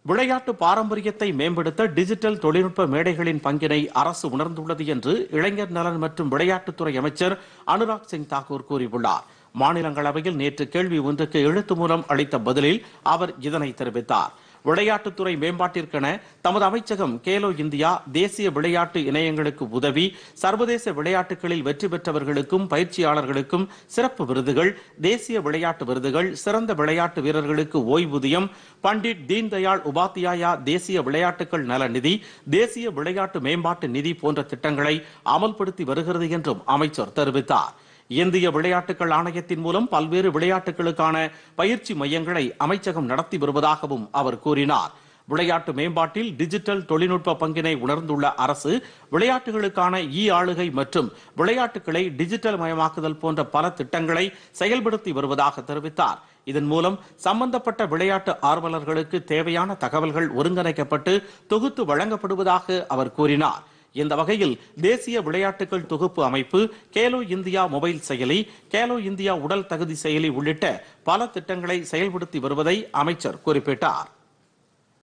விளையாட்டு பாரம்பரியத்தை மேம்படுத்த டிஜிட்டல் தொழில்நுட்ப மேடைகளின் பங்கினை அரசு உணர்ந்துள்ளது என்று இளைஞர் நலன் மற்றும் விளையாட்டுத்துறை அமைச்சர் அனுராக் சிங் தாக்கூர் கூறியுள்ளார் மாநிலங்களவையில் நேற்று கேள்வி ஒன்றுக்கு எழுத்து மூலம் அளித்த பதிலில் அவர் இதனை தெரிவித்தார் விளையாட்டுத்துறை மேம்பாட்டிற்கென தமது அமைச்சகம் கேலோ இந்தியா தேசிய விளையாட்டு இணையங்களுக்கு உதவி சர்வதேச விளையாட்டுகளில் வெற்றி பெற்றவர்களுக்கும் பயிற்சியாளர்களுக்கும் சிறப்பு விருதுகள் தேசிய விளையாட்டு விருதுகள் சிறந்த விளையாட்டு வீரர்களுக்கு ஓய்வூதியம் பண்டிட் தீன்தயாள் உபாத்தியாயா தேசிய விளையாட்டுகள் நல நிதி தேசிய விளையாட்டு மேம்பாட்டு நிதி போன்ற திட்டங்களை அமல்படுத்தி வருகிறது என்றும் அமைச்சர் தெரிவித்தார் இந்திய விளையாட்டுகள் ஆணையத்தின் மூலம் பல்வேறு விளையாட்டுகளுக்கான பயிற்சி மையங்களை அமைச்சகம் நடத்தி வருவதாகவும் அவர் கூறினார் விளையாட்டு மேம்பாட்டில் டிஜிட்டல் தொழில்நுட்ப பங்கினை உணர்ந்துள்ள அரசு விளையாட்டுகளுக்கான இ ஆளுகை மற்றும் விளையாட்டுகளை டிஜிட்டல் மயமாக்குதல் போன்ற பல திட்டங்களை செயல்படுத்தி வருவதாக தெரிவித்தார் இதன் மூலம் சம்பந்தப்பட்ட விளையாட்டு ஆர்வலர்களுக்கு தேவையான தகவல்கள் ஒருங்கிணைக்கப்பட்டு தொகுத்து வழங்கப்படுவதாக அவர் கூறினார் இந்த வகையில் தேசிய விளையாட்டுகள் தொகுப்பு அமைப்பு கேலோ இந்தியா மொபைல் செயலி கேலோ இந்தியா உடல் தகுதி செயலி உள்ளிட்ட பல திட்டங்களை செயல்படுத்தி வருவதை அமைச்சர் குறிப்பிட்டார்